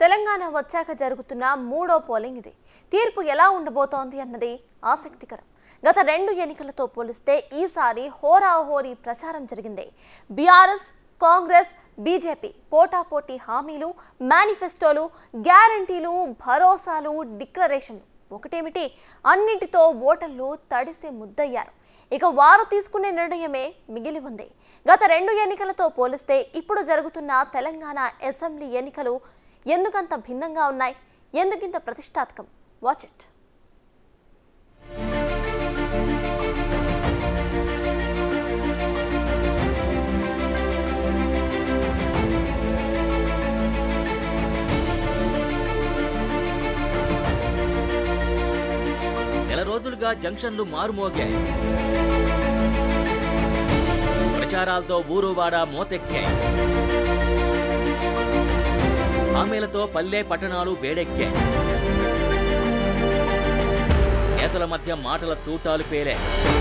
తెలంగాణ వచ్చాక జరుగుతున్న మూడో పోలింగ్ ఇది తీర్పు ఎలా ఉండబోతోంది అన్నది ఆసక్తికరం గత రెండు ఎన్నికలతో పోలిస్తే ఈసారి హోరాహోరీ ప్రచారం జరిగింది బీఆర్ఎస్ కాంగ్రెస్ బీజేపీ పోటాపోటీ హామీలు మేనిఫెస్టోలు గ్యారంటీలు భరోసాలు డిక్లరేషన్లు ఒకటేమిటి అన్నింటితో ఓటర్లు తడిసి ముద్దయ్యారు ఇక వారు తీసుకునే నిర్ణయమే మిగిలి ఉంది గత రెండు ఎన్నికలతో పోలిస్తే ఇప్పుడు జరుగుతున్న తెలంగాణ అసెంబ్లీ ఎన్నికలు ఎందుకంత భిన్నంగా ఉన్నాయి ఎందుకింత ప్రతిష్టాత్మకం వాచ్ ఇట్ నెల రోజులుగా జంక్షన్లు మారుమోగాయి ప్రచారాలతో ఊరువాడ మోతెక్కాయి హామీలతో పల్లె పట్టణాలు వేడెక్కాయి నేతల మధ్య మాటల తూటాలు పేలాయి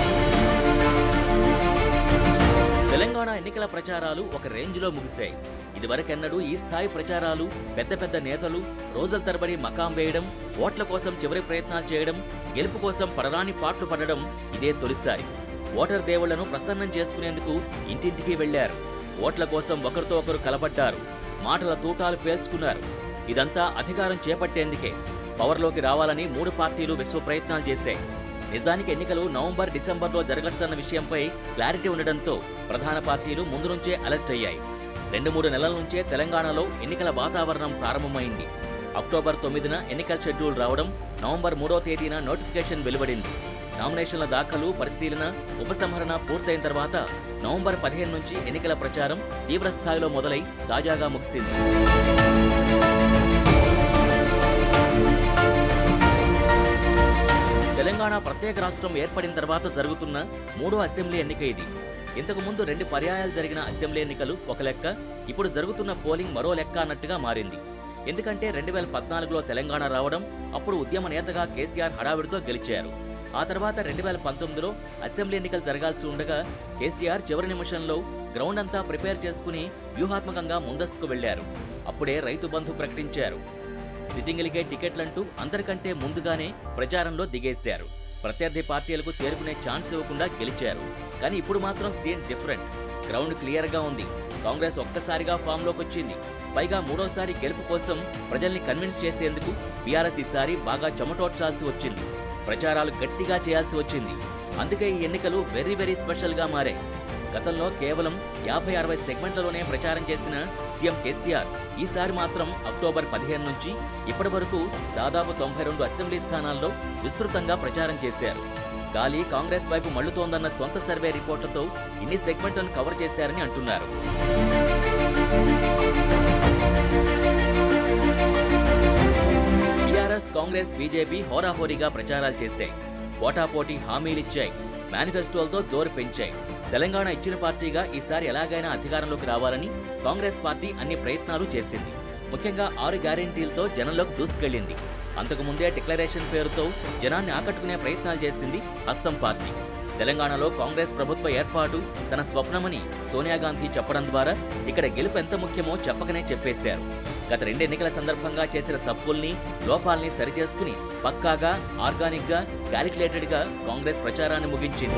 తెలంగాణ ఎన్నికల ప్రచారాలు ఒక రేంజ్లో ముగిశాయి ఇదివరకెన్నడూ ఈ స్థాయి ప్రచారాలు పెద్ద పెద్ద నేతలు రోజుల తరబడి మకాం వేయడం ఓట్ల కోసం చివరి ప్రయత్నాలు చేయడం గెలుపు కోసం పడరాని పాట్లు పడడం ఇదే తొలిసారి ఓటర్ దేవుళ్లను ప్రసన్నం చేసుకునేందుకు ఇంటింటికి వెళ్లారు ఓట్ల కోసం ఒకరితో ఒకరు కలబడ్డారు మాటల తూటాలు పేల్చుకున్నారు ఇదంతా అధికారం చేపట్టేందుకే పవర్లోకి రావాలని మూడు పార్టీలు విశ్వ ప్రయత్నాలు చేశాయి నిజానికి ఎన్నికలు నవంబర్ డిసెంబర్లో జరగచ్చన్న విషయంపై క్లారిటీ ఉండడంతో ప్రధాన పార్టీలు ముందు నుంచే అలర్ట్ అయ్యాయి రెండు మూడు నెలల నుంచే తెలంగాణలో ఎన్నికల వాతావరణం ప్రారంభమైంది అక్టోబర్ తొమ్మిదిన ఎన్నికల షెడ్యూల్ రావడం నవంబర్ మూడో తేదీన నోటిఫికేషన్ వెలువడింది నామినేషన్ల దాఖలు పరిశీలన ఉపసంహరణ పూర్తయిన తర్వాత నవంబర్ పదిహేను నుంచి ఎన్నికల ప్రచారం తీవ్ర స్థాయిలో మొదలై తాజాగా ముగిసింది తెలంగాణ ప్రత్యేక రాష్ట్రం ఏర్పడిన తర్వాత జరుగుతున్న మూడో అసెంబ్లీ ఎన్నిక ఇది ఇంతకు ముందు రెండు పర్యాయాలు జరిగిన అసెంబ్లీ ఎన్నికలు ఒక లెక్క ఇప్పుడు జరుగుతున్న పోలింగ్ మరో లెక్క అన్నట్టుగా మారింది ఎందుకంటే రెండు వేల పద్నాలుగులో తెలంగాణ రావడం అప్పుడు ఉద్యమ నేతగా కేసీఆర్ హడావిడితో గెలిచారు ఆ తర్వాత రెండు వేల పంతొమ్మిదిలో అసెంబ్లీ ఎన్నికలు జరగాల్సి ఉండగా కేసీఆర్ చివరి నిమిషంలో గ్రౌండ్ అంతా ప్రిపేర్ చేసుకుని వ్యూహాత్మకంగా ముందస్తుకు వెళ్లారు అప్పుడే రైతు బంధు ప్రకటించారు సిట్టింగులకే టికెట్లంటూ అందరికంటే ముందుగానే ప్రచారంలో దిగేశారు ప్రత్యర్థి పార్టీలకు తేరుకునే ఛాన్స్ ఇవ్వకుండా గెలిచారు కానీ ఇప్పుడు మాత్రం సీన్ డిఫరెంట్ గ్రౌండ్ క్లియర్ గా ఉంది కాంగ్రెస్ ఒక్కసారిగా ఫామ్ లోకి వచ్చింది పైగా మూడోసారి గెలుపు కోసం ప్రజల్ని కన్విన్స్ చేసేందుకు బీఆర్ఎస్ ఈసారి బాగా చెమటోడ్చాల్సి వచ్చింది ప్రచారాలు గట్టిగా చేయాల్సి వచ్చింది అందుకే ఈ ఎన్నికలు వెరీ వెరీ స్పెషల్ గా మారాయి గతంలో కేవలం యాభై అరవై సెగ్మెంట్లలోనే ప్రచారం చేసిన సీఎం కేసీఆర్ ఈసారి మాత్రం అక్టోబర్ పదిహేను నుంచి ఇప్పటి వరకు దాదాపు తొంభై రెండు అసెంబ్లీ స్థానాల్లో విస్తృతంగా ప్రచారం చేశారు గాలి కాంగ్రెస్ వైపు మళ్లుతోందన్న సొంత సర్వే రిపోర్టులతో ఇన్ని సెగ్మెంట్లను కవర్ చేశారని అంటున్నారు టీఆర్ఎస్ కాంగ్రెస్ బీజేపీ హోరాహోరీగా ప్రచారాలు చేశాయి పోటాపోటీ హామీలిచ్చాయి మేనిఫెస్టోలతో జోరు పెంచాయి తెలంగాణ ఇచ్చిన పార్టీగా ఈసారి ఎలాగైనా అధికారంలోకి రావాలని కాంగ్రెస్ పార్టీ అన్ని ప్రయత్నాలు చేసింది ముఖ్యంగా ఆరు గ్యారెంటీలతో జనంలోకి దూసుకెళ్లింది అంతకుముందే డిక్లరేషన్ పేరుతో జనాన్ని ఆకట్టుకునే ప్రయత్నాలు చేసింది హస్తం పార్టీ తెలంగాణలో కాంగ్రెస్ ప్రభుత్వ ఏర్పాటు తన స్వప్నమని సోనియా గాంధీ చెప్పడం ద్వారా ఇక్కడ గెలుపు ఎంత ముఖ్యమో చెప్పకనే చెప్పేశారు గత రెండు ఎన్నికల సందర్భంగా చేసిన తప్పుల్ని లోపాల్ని సరిచేసుకుని పక్కాగా ఆర్గానిక్ గా క్యాలిక్యులేటెడ్ గా కాంగ్రెస్ ప్రచారాన్ని ముగించింది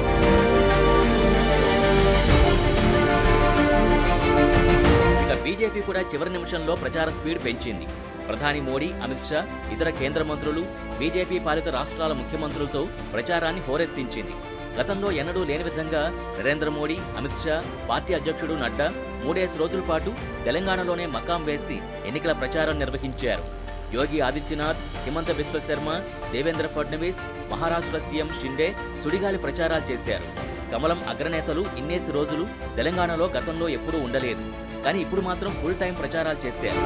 ఇక బీజేపీ కూడా చివరి నిమిషంలో ప్రచార స్పీడ్ పెంచింది ప్రధాని మోడీ అమిత్ షా ఇతర కేంద్ర మంత్రులు బీజేపీ పాలిత రాష్ట్రాల ముఖ్యమంత్రులతో ప్రచారాన్ని హోరెత్తించింది గతంలో ఎన్నడూ లేని విధంగా నరేంద్ర మోడీ అమిత్ షా పార్టీ అధ్యక్షుడు నడ్డా మూడేసి రోజుల పాటు తెలంగాణలోనే మకాం వేసి ఎన్నికల ప్రచారం నిర్వహించారు యోగి ఆదిత్యనాథ్ హిమంత బిశ్వ శర్మ దేవేంద్ర ఫడ్నవీస్ మహారాష్ట్ర సీఎం షిండే సుడిగాలి ప్రచారాలు చేశారు కమలం అగ్రనేతలు ఇన్నేసి రోజులు తెలంగాణలో గతంలో ఎప్పుడూ ఉండలేదు కానీ ఇప్పుడు మాత్రం ఫుల్ టైం ప్రచారాలు చేశారు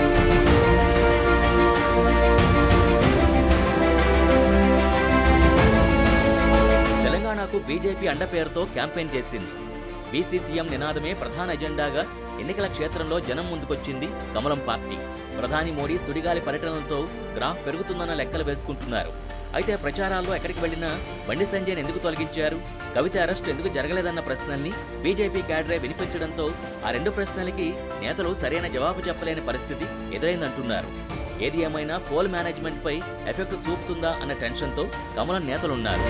తెలంగాణకు బీజేపీ అండ పేరుతో క్యాంపెయిన్ చేసింది బీసీ సీఎం నినాదమే ప్రధాన ఎజెండాగా ఎన్నికల క్షేత్రంలో జనం ముందుకొచ్చింది కమలం పార్టీ ప్రధాని మోడీ సుడిగాలి పర్యటనలతో గ్రాఫ్ పెరుగుతుందన్న లెక్కలు వేసుకుంటున్నారు అయితే ప్రచారాల్లో ఎక్కడికి వెళ్ళినా బండి సంజయ్ని ఎందుకు తొలగించారు కవిత అరెస్ట్ ఎందుకు జరగలేదన్న ప్రశ్నల్ని బీజేపీ క్యాడరే వినిపించడంతో ఆ రెండు ప్రశ్నలకి నేతలు సరైన జవాబు చెప్పలేని పరిస్థితి ఎదురైందంటున్నారు ఏది ఏమైనా పోల్ మేనేజ్మెంట్ పై ఎఫెక్ట్ చూపుతుందా అన్న టెన్షన్తో కమలం నేతలున్నారు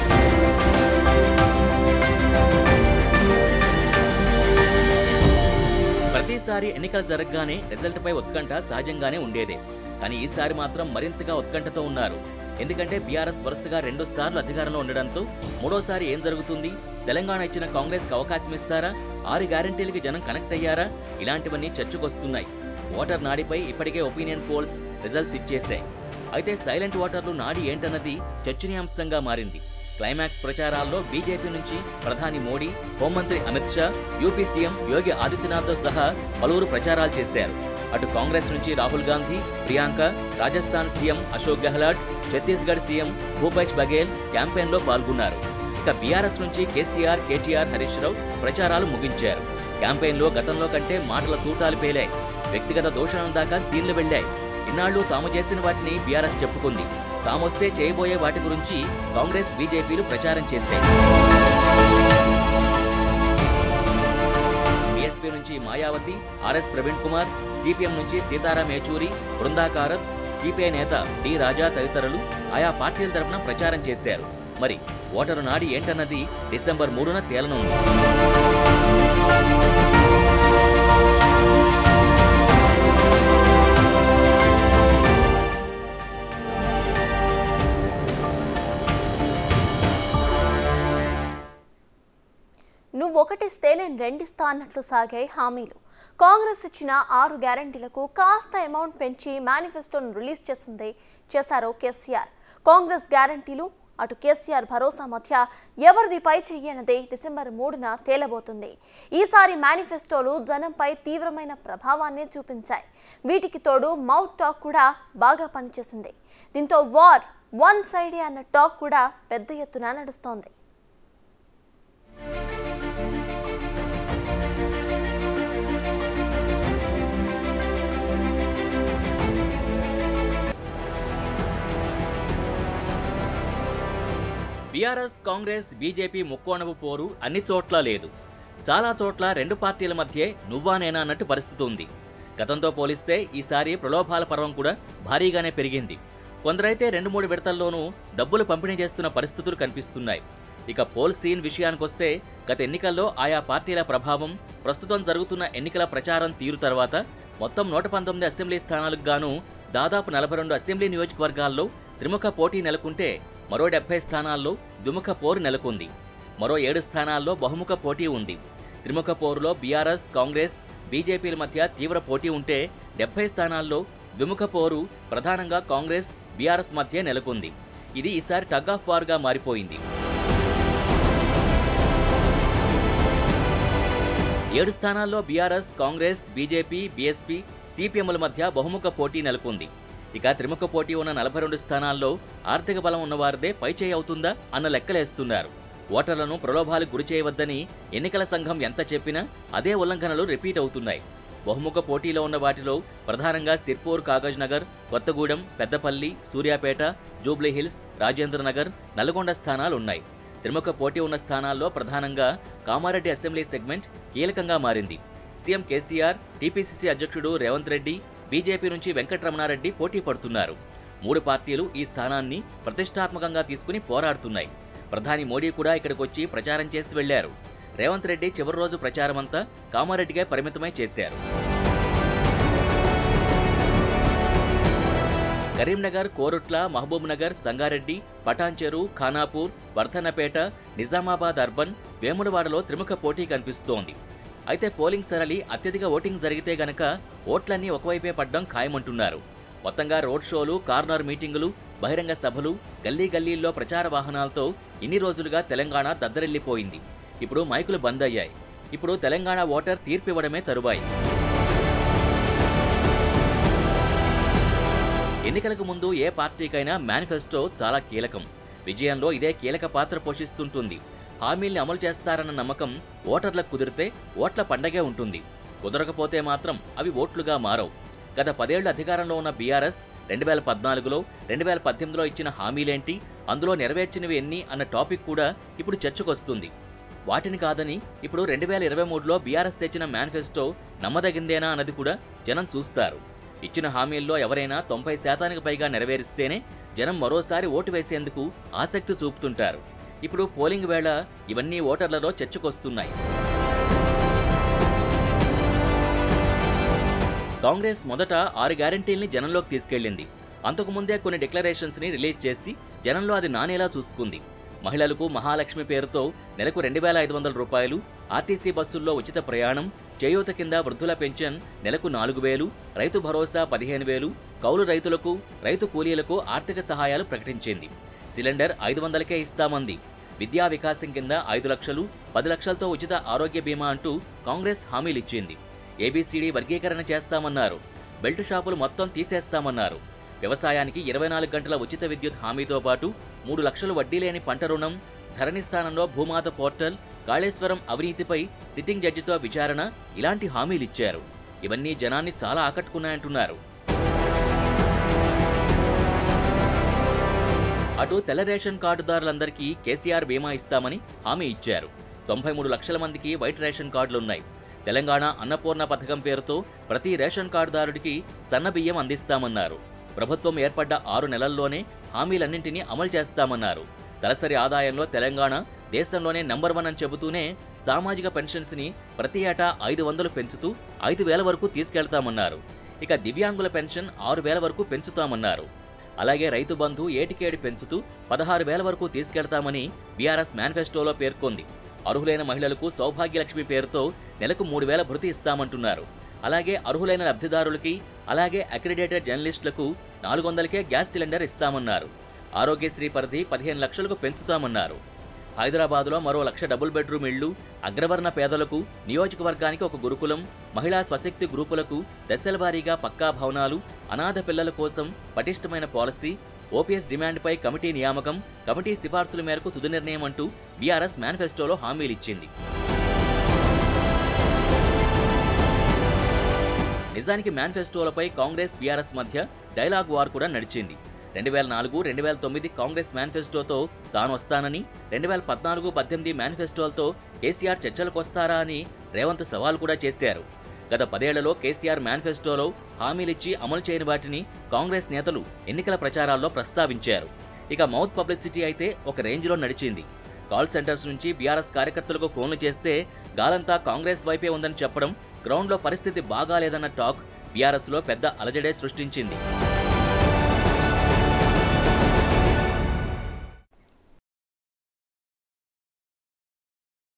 ప్రతిసారి ఎన్నికలు జరగగానే రిజల్ట్పై ఉత్కంఠ సహజంగానే ఉండేదే కానీ ఈసారి మాత్రం మరింతగా ఉత్కంఠతో ఉన్నారు ఎందుకంటే బీఆర్ఎస్ వరుసగా రెండు సార్లు అధికారంలో ఉండడంతో మూడోసారి ఏం జరుగుతుంది తెలంగాణ ఇచ్చిన కాంగ్రెస్కి అవకాశం ఇస్తారా ఆరు గ్యారంటీలకి జనం కనెక్ట్ అయ్యారా ఇలాంటివన్నీ చర్చకొస్తున్నాయి ఓటర్ నాడిపై ఇప్పటికే ఒపీనియన్ పోల్స్ రిజల్ట్స్ ఇచ్చేశాయి అయితే సైలెంట్ ఓటర్లు నాడి ఏంటన్నది చర్చనీయాంశంగా మారింది క్లైమాక్స్ ప్రచారాల్లో బీజేపీ నుంచి ప్రధాని మోడీ హోంమంత్రి అమిత్ షా యూపీ సీఎం యోగి ఆదిత్యనాథ్తో సహా పలువురు ప్రచారాలు చేశారు అటు కాంగ్రెస్ నుంచి రాహుల్ గాంధీ ప్రియాంక రాజస్థాన్ సీఎం అశోక్ గెహ్లాట్ ఛత్తీస్గఢ్ సీఎం భూపేష్ బఘేల్ క్యాంపెయిన్లో పాల్గొన్నారు ఇక బీఆర్ఎస్ నుంచి కేసీఆర్ కేటీఆర్ హరీష్ రావు ప్రచారాలు ముగించారు క్యాంపెయిన్లో గతంలో కంటే మాటల తూటాలు పేలాయి వ్యక్తిగత దోషణల దాకా సీన్లు వెళ్లాయి ఇన్నాళ్లు తాము చేసిన వాటిని బీఆర్ఎస్ చెప్పుకుంది తామొస్తే చేయబోయే వాటి గురించి కాంగ్రెస్ బీజేపీలు ప్రచారం చేశాయి బీఎస్పీ నుంచి మాయావతి ఆర్ఎస్ ప్రవీణ్ కుమార్ సిపిఎం నుంచి సీతారాం యేచూరి బృందాకారత్ సిపిఐ నేత డి రాజా తదితరులు ఆయా పార్టీల తరపున ప్రచారం చేశారు మరి ఓటరు నాడి ఏంటన్నది డిసెంబర్ మూడున తేలనుంది నువ్వు ఒకటిస్తే నేను రెండిస్తా అన్నట్లు సాగాయి హామీలు కాంగ్రెస్ ఇచ్చిన ఆరు గ్యారంటీలకు కాస్త అమౌంట్ పెంచి మేనిఫెస్టోను రిలీజ్ చేసింది చేశారు కేసీఆర్ కాంగ్రెస్ గ్యారంటీలు అటు కేసీఆర్ భరోసా మధ్య ఎవరిది పై చెయ్యనదే డిసెంబర్ మూడున తేలబోతుంది ఈసారి మేనిఫెస్టోలు జనంపై తీవ్రమైన ప్రభావాన్ని చూపించాయి వీటికి తోడు మౌత్ టాక్ కూడా బాగా పనిచేసింది దీంతో వార్ వన్ సైడే అన్న టాక్ కూడా పెద్ద ఎత్తున నడుస్తోంది బీఆర్ఎస్ కాంగ్రెస్ బీజేపీ ముక్కోణపు పోరు అన్ని చోట్ల లేదు చాలా చోట్ల రెండు పార్టీల మధ్యే నువ్వా నేనా అన్నట్టు పరిస్థితి ఉంది గతంతో పోలిస్తే ఈసారి ప్రలోభాల పర్వం కూడా భారీగానే పెరిగింది కొందరైతే రెండు మూడు విడతల్లోనూ డబ్బులు పంపిణీ చేస్తున్న పరిస్థితులు కనిపిస్తున్నాయి ఇక పోల్ సీన్ విషయానికొస్తే గత ఎన్నికల్లో ఆయా పార్టీల ప్రభావం ప్రస్తుతం జరుగుతున్న ఎన్నికల ప్రచారం తీరు తర్వాత మొత్తం నూట పంతొమ్మిది అసెంబ్లీ స్థానాలకు గాను దాదాపు నలభై రెండు అసెంబ్లీ నియోజకవర్గాల్లో త్రిముఖ పోటీ నెలకొంటే మరో డెబ్బై స్థానాల్లో ద్విముఖ పోరు నెలకొంది మరో ఏడు స్థానాల్లో బహుముఖ పోటీ ఉంది త్రిముఖ పోరులో బీఆర్ఎస్ కాంగ్రెస్ బీజేపీల మధ్య తీవ్ర పోటీ ఉంటే డెబ్బై స్థానాల్లో ద్విముఖ పోరు ప్రధానంగా కాంగ్రెస్ బీఆర్ఎస్ మధ్య నెలకొంది ఇది ఈసారి టగ్ ఆఫ్ వార్గా మారిపోయింది ఏడు స్థానాల్లో బీఆర్ఎస్ కాంగ్రెస్ బీజేపీ బీఎస్పీ సిపిఎంల మధ్య బహుముఖ పోటీ నెలకొంది ఇక త్రిముఖ పోటీ ఉన్న నలభై రెండు స్థానాల్లో ఆర్థిక బలం ఉన్నవారిదే పైచేయి అవుతుందా అన్న లెక్కలేస్తున్నారు ఓటర్లను ప్రలోభాలకు గురి చేయవద్దని ఎన్నికల సంఘం ఎంత చెప్పినా అదే ఉల్లంఘనలు రిపీట్ అవుతున్నాయి బహుముఖ పోటీలో ఉన్న వాటిలో ప్రధానంగా సిర్పూర్ కాగజ్ నగర్ కొత్తగూడెం పెద్దపల్లి సూర్యాపేట జూబ్లీ హిల్స్ రాజేంద్ర నగర్ నల్గొండ స్థానాలున్నాయి త్రిముఖ పోటీ ఉన్న స్థానాల్లో ప్రధానంగా కామారెడ్డి అసెంబ్లీ సెగ్మెంట్ కీలకంగా మారింది సీఎం కేసీఆర్ టీపీసీసీ అధ్యక్షుడు రేవంత్ రెడ్డి బీజేపీ నుంచి వెంకటరమణారెడ్డి పోటీ పడుతున్నారు మూడు పార్టీలు ఈ స్థానాన్ని ప్రతిష్టాత్మకంగా తీసుకుని పోరాడుతున్నాయి ప్రధాని మోడీ కూడా ఇక్కడికి వచ్చి ప్రచారం చేసి వెళ్లారు రేవంత్ రెడ్డి చివరి రోజు ప్రచారమంతా కామారెడ్డిగా పరిమితమై చేశారు కరీంనగర్ కోరుట్ల మహబూబ్ నగర్ సంగారెడ్డి పటాన్చెరు ఖానాపూర్ వర్ధన్నపేట నిజామాబాద్ అర్బన్ వేములవాడలో త్రిముఖ పోటీ కనిపిస్తోంది అయితే పోలింగ్ సరళి అత్యధిక ఓటింగ్ జరిగితే గనక ఓట్లన్నీ ఒకవైపే పడ్డం ఖాయమంటున్నారు మొత్తంగా రోడ్ షోలు కార్నర్ మీటింగులు బహిరంగ సభలు గల్లీ గల్లీల్లో ప్రచార వాహనాలతో ఇన్ని రోజులుగా తెలంగాణ దద్దరిల్లిపోయింది ఇప్పుడు మైకులు బంద్ అయ్యాయి ఇప్పుడు తెలంగాణ ఓటర్ తీర్పివ్వడమే తరువాయి ఎన్నికలకు ముందు ఏ పార్టీకైనా మేనిఫెస్టో చాలా కీలకం విజయంలో ఇదే కీలక పాత్ర పోషిస్తుంటుంది హామీల్ని అమలు చేస్తారన్న నమ్మకం ఓటర్లకు కుదిరితే ఓట్ల పండగే ఉంటుంది కుదరకపోతే మాత్రం అవి ఓట్లుగా మారవు గత పదేళ్లు అధికారంలో ఉన్న బీఆర్ఎస్ రెండు వేల పద్నాలుగులో రెండు వేల పద్దెనిమిదిలో ఇచ్చిన హామీలేంటి అందులో నెరవేర్చినవి ఎన్ని అన్న టాపిక్ కూడా ఇప్పుడు చర్చకొస్తుంది వాటిని కాదని ఇప్పుడు రెండు వేల ఇరవై మూడులో బీఆర్ఎస్ తెచ్చిన మేనిఫెస్టో నమ్మదగిందేనా అన్నది కూడా జనం చూస్తారు ఇచ్చిన హామీల్లో ఎవరైనా తొంభై శాతానికి పైగా నెరవేరిస్తేనే జనం మరోసారి ఓటు వేసేందుకు ఆసక్తి చూపుతుంటారు ఇప్పుడు పోలింగ్ వేళ ఇవన్నీ ఓటర్లలో చర్చకొస్తున్నాయి కాంగ్రెస్ మొదట ఆరు గ్యారంటీల్ని జనంలోకి తీసుకెళ్లింది అంతకుముందే కొన్ని డిక్లరేషన్స్ ని రిలీజ్ చేసి జనంలో అది నానేలా చూసుకుంది మహిళలకు మహాలక్ష్మి పేరుతో నెలకు రెండు వేల ఐదు వందల రూపాయలు ఆర్టీసీ బస్సుల్లో ఉచిత ప్రయాణం చేయూత కింద వృద్ధుల పెన్షన్ నెలకు నాలుగు వేలు రైతు భరోసా పదిహేను వేలు కౌలు రైతులకు రైతు కూలీలకు ఆర్థిక సహాయాలు ప్రకటించింది సిలిండర్ ఐదు వందలకే ఇస్తామంది విద్యా వికాసం కింద ఐదు లక్షలు పది లక్షలతో ఉచిత ఆరోగ్య బీమా అంటూ కాంగ్రెస్ హామీలిచ్చింది ఏబీసీడీ వర్గీకరణ చేస్తామన్నారు బెల్ట్ షాపులు మొత్తం తీసేస్తామన్నారు వ్యవసాయానికి ఇరవై నాలుగు గంటల ఉచిత విద్యుత్ హామీతో పాటు మూడు లక్షలు వడ్డీ లేని పంట రుణం ధరణి స్థానంలో భూమాత పోర్టల్ కాళేశ్వరం అవినీతిపై సిట్టింగ్ జడ్జితో విచారణ ఇలాంటి హామీలిచ్చారు ఇవన్నీ జనాన్ని చాలా ఆకట్టుకున్నాయంటున్నారు అటు తెల్ల రేషన్ కార్డుదారులందరికీ కేసీఆర్ బీమా ఇస్తామని హామీ ఇచ్చారు తొంభై మూడు లక్షల మందికి వైట్ రేషన్ కార్డులున్నాయి తెలంగాణ అన్నపూర్ణ పథకం పేరుతో ప్రతి రేషన్ కార్డుదారుడికి సన్న బియ్యం అందిస్తామన్నారు ప్రభుత్వం ఏర్పడ్డ ఆరు నెలల్లోనే హామీలన్నింటినీ అమలు చేస్తామన్నారు తలసరి ఆదాయంలో తెలంగాణ దేశంలోనే నంబర్ వన్ అని చెబుతూనే సామాజిక పెన్షన్స్ ని ప్రతి ఏటా ఐదు వందలు పెంచుతూ ఐదు వేల వరకు తీసుకెళ్తామన్నారు ఇక దివ్యాంగుల పెన్షన్ ఆరు వేల వరకు పెంచుతామన్నారు అలాగే రైతు బంధు ఏటికేడి పెంచుతూ పదహారు వేల వరకు తీసుకెళ్తామని బీఆర్ఎస్ మేనిఫెస్టోలో పేర్కొంది అర్హులైన మహిళలకు సౌభాగ్యలక్ష్మి పేరుతో నెలకు మూడు వేల భృతి ఇస్తామంటున్నారు అలాగే అర్హులైన లబ్ధిదారులకి అలాగే అక్రిడేటెడ్ జర్నలిస్టులకు నాలుగు వందలకే గ్యాస్ సిలిండర్ ఇస్తామన్నారు ఆరోగ్యశ్రీ పరిధి పదిహేను లక్షలకు పెంచుతామన్నారు హైదరాబాదులో మరో లక్ష డబుల్ బెడ్రూమ్ ఇళ్లు అగ్రవర్ణ పేదలకు నియోజకవర్గానికి ఒక గురుకులం మహిళా స్వశక్తి గ్రూపులకు దశల వారీగా పక్కా భవనాలు అనాథ పిల్లల కోసం పటిష్టమైన పాలసీ ఓపీఎస్ డిమాండ్పై కమిటీ నియామకం కమిటీ సిఫార్సుల మేరకు తుది నిర్ణయం అంటూ బీఆర్ఎస్ మేనిఫెస్టోలో హామీలిచ్చింది నిజానికి మేనిఫెస్టోలపై కాంగ్రెస్ బీఆర్ఎస్ మధ్య డైలాగ్ వార్ కూడా నడిచింది రెండు వేల నాలుగు రెండు వేల తొమ్మిది కాంగ్రెస్ మేనిఫెస్టోతో తాను వస్తానని రెండు వేల పద్నాలుగు పద్దెనిమిది మేనిఫెస్టోలతో కేసీఆర్ చర్చలకు వస్తారా అని రేవంత్ సవాల్ కూడా చేశారు గత పదేళ్లలో కేసీఆర్ మేనిఫెస్టోలో హామీలిచ్చి అమలు చేయని వాటిని కాంగ్రెస్ నేతలు ఎన్నికల ప్రచారాల్లో ప్రస్తావించారు ఇక మౌత్ పబ్లిసిటీ అయితే ఒక రేంజ్లో నడిచింది కాల్ సెంటర్స్ నుంచి బీఆర్ఎస్ కార్యకర్తలకు ఫోన్లు చేస్తే గాలంతా కాంగ్రెస్ వైపే ఉందని చెప్పడం గ్రౌండ్లో పరిస్థితి బాగాలేదన్న టాక్ బీఆర్ఎస్లో పెద్ద అలజడే సృష్టించింది